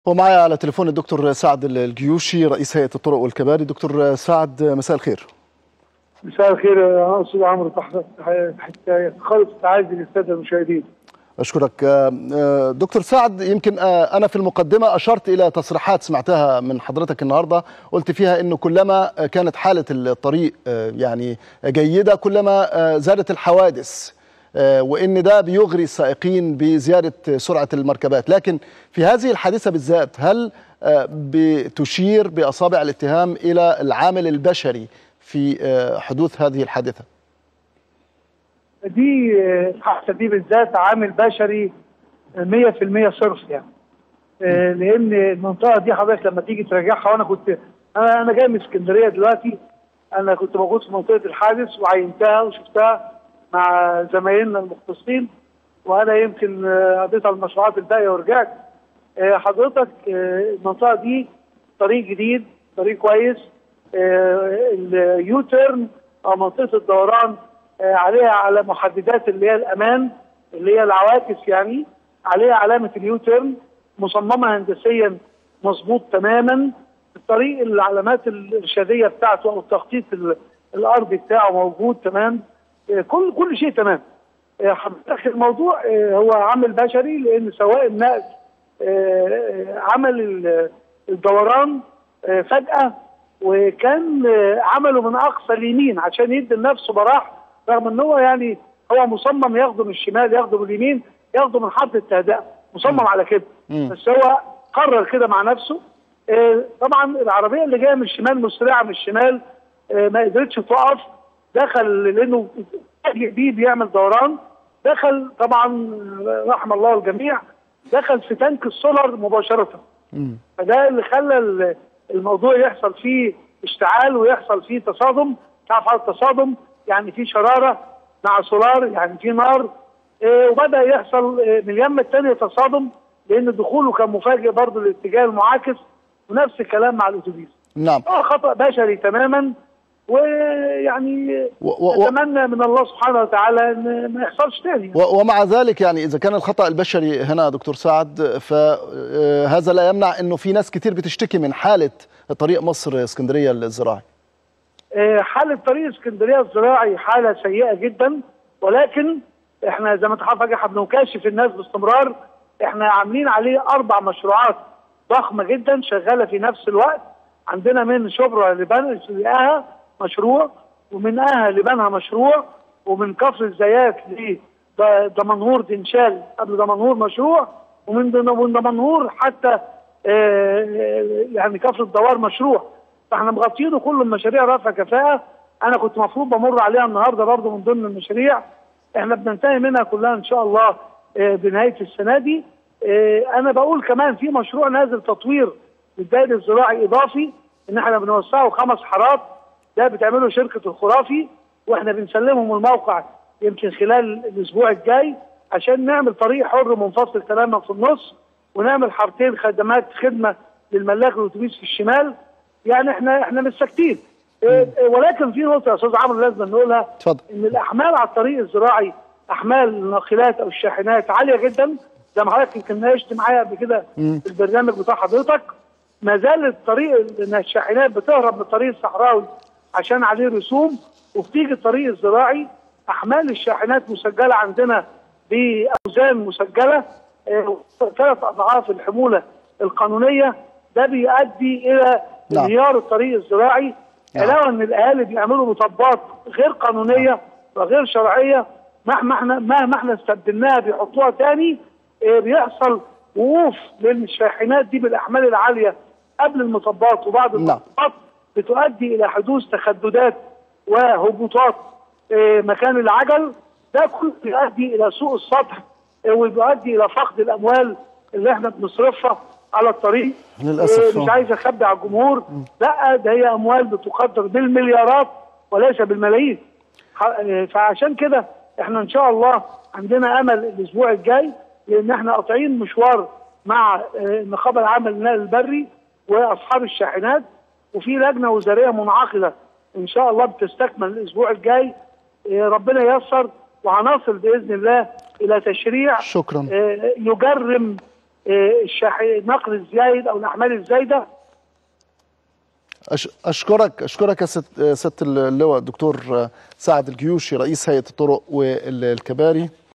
ومعي على تليفون الدكتور سعد الجيوشي رئيس هيئه الطرق والكباري دكتور سعد مساء الخير مساء الخير يا استاذ عمرو تحت خالص تعازي للساده المشاهدين اشكرك دكتور سعد يمكن انا في المقدمه اشرت الى تصريحات سمعتها من حضرتك النهارده قلت فيها انه كلما كانت حاله الطريق يعني جيده كلما زادت الحوادث وان ده بيغري السائقين بزياده سرعه المركبات لكن في هذه الحادثه بالذات هل بتشير باصابع الاتهام الى العامل البشري في حدوث هذه الحادثه دي الحادثه دي بالذات عامل بشري 100% صرف يعني لان المنطقه دي حضرتك لما تيجي تراجعها وانا كنت انا انا جاي من اسكندريه دلوقتي انا كنت موجود في منطقه الحادث وعينتها وشفتها مع زمايلنا المختصين وانا يمكن قضيت على المشروعات الباقيه ورجعت حضرتك المنطقه دي طريق جديد طريق كويس اليو تيرن او منطقه الدوران عليها على محددات اللي هي الامان اللي هي العواكس يعني عليها علامه اليو تيرن مصممه هندسيا مظبوط تماما الطريق العلامات الارشاديه بتاعته او التخطيط الارضي بتاعه موجود تمام كل كل شيء تمام حضرتك الموضوع هو عامل بشري لان سواء النقل عمل الدوران فجاه وكان عمله من اقصى اليمين عشان يدي لنفسه براح رغم ان هو يعني هو مصمم ياخده من الشمال ياخده من اليمين ياخده من حد التهدئه مصمم على كده بس هو قرر كده مع نفسه طبعا العربيه اللي جايه من الشمال مسرعه من الشمال ما قدرتش تقف دخل لانه بيه بيعمل دوران دخل طبعا رحم الله الجميع دخل في تانك السولار مباشره فده اللي خلى الموضوع يحصل فيه اشتعال ويحصل فيه تصادم تعرف على التصادم يعني في شراره مع سولار يعني في نار اه وبدا يحصل اه من اليمه الثانيه تصادم لان دخوله كان مفاجئ برضه للاتجاه المعاكس ونفس الكلام مع الاتوبيس نعم اه خطا بشري تماما ويعني و... و... نتمنى من الله سبحانه وتعالى ان ما يحصلش تاني و... ومع ذلك يعني اذا كان الخطا البشري هنا دكتور سعد فهذا لا يمنع انه في ناس كتير بتشتكي من حاله طريق مصر اسكندريه الزراعي حاله طريق اسكندريه الزراعي حاله سيئه جدا ولكن احنا زي ما تعرف احنا بنكاشف الناس باستمرار احنا عاملين عليه اربع مشروعات ضخمه جدا شغاله في نفس الوقت عندنا من شبرا لبنها لقاها مشروع ومن اها لبنها مشروع ومن كفر الزيات لدمنهور دنشال قبل دمنهور مشروع ومن دمنهور حتى يعني كفر الدوار مشروع فاحنا مغطينه كل المشاريع رفع كفاءه انا كنت مفروض بمر عليها النهارده برضه من ضمن المشاريع احنا بننتهي منها كلها ان شاء الله بنهايه السنه دي انا بقول كمان في مشروع نازل تطوير للدائري الزراعي اضافي ان احنا بنوسعه خمس حارات ده بتعمله شركه الخرافي واحنا بنسلمهم الموقع يمكن خلال الاسبوع الجاي عشان نعمل طريق حر منفصل تماما في النص ونعمل حارتين خدمات خدمه للملاك الاتوبيس في الشمال يعني احنا احنا مش ساكتين اه ولكن في نقطه يا استاذ عمرو لازم نقولها اتفضل ان الاحمال على الطريق الزراعي احمال الناقلات او الشاحنات عاليه جدا زي ما حضرتك يمكن ناقشت معايا قبل كده في البرنامج بتاع حضرتك ما زال الطريق ان الشاحنات بتهرب من الطريق الصحراوي عشان عليه رسوم وبتيجي الطريق الزراعي احمال الشاحنات مسجله عندنا باوزان مسجله اه ثلاث اضعاف الحموله القانونيه ده بيؤدي الى انهيار الطريق الزراعي علاوه ان الاهالي بيعملوا مطبات غير قانونيه وغير شرعيه مهما احنا مهما احنا استبدلناها بيحطوها تاني اه بيحصل وقوف للشاحنات دي بالاحمال العاليه قبل المطبات وبعد المطبات بتؤدي الى حدوث تخددات وهبوطات اه مكان العجل ده كله بيؤدي الى سوء السطح وبيؤدي الى فقد الاموال اللي احنا بنصرفها على الطريق للاسف مش عايز اخبي على الجمهور لا ده هي اموال بتقدر بالمليارات وليس بالملايين فعشان كده احنا ان شاء الله عندنا امل الاسبوع الجاي لان احنا قاطعين مشوار مع النقابه العامه للنقل البري واصحاب الشاحنات وفي لجنه وزاريه منعقده ان شاء الله بتستكمل الاسبوع الجاي ربنا ييسر وهنصل باذن الله الى تشريع شكرا يجرم آه، الشاح- النقل الزايد او الاحمال الزايده أش- اشكرك اشكرك يا ست ست اللواء الدكتور سعد الجيوشي رئيس هيئه الطرق والكباري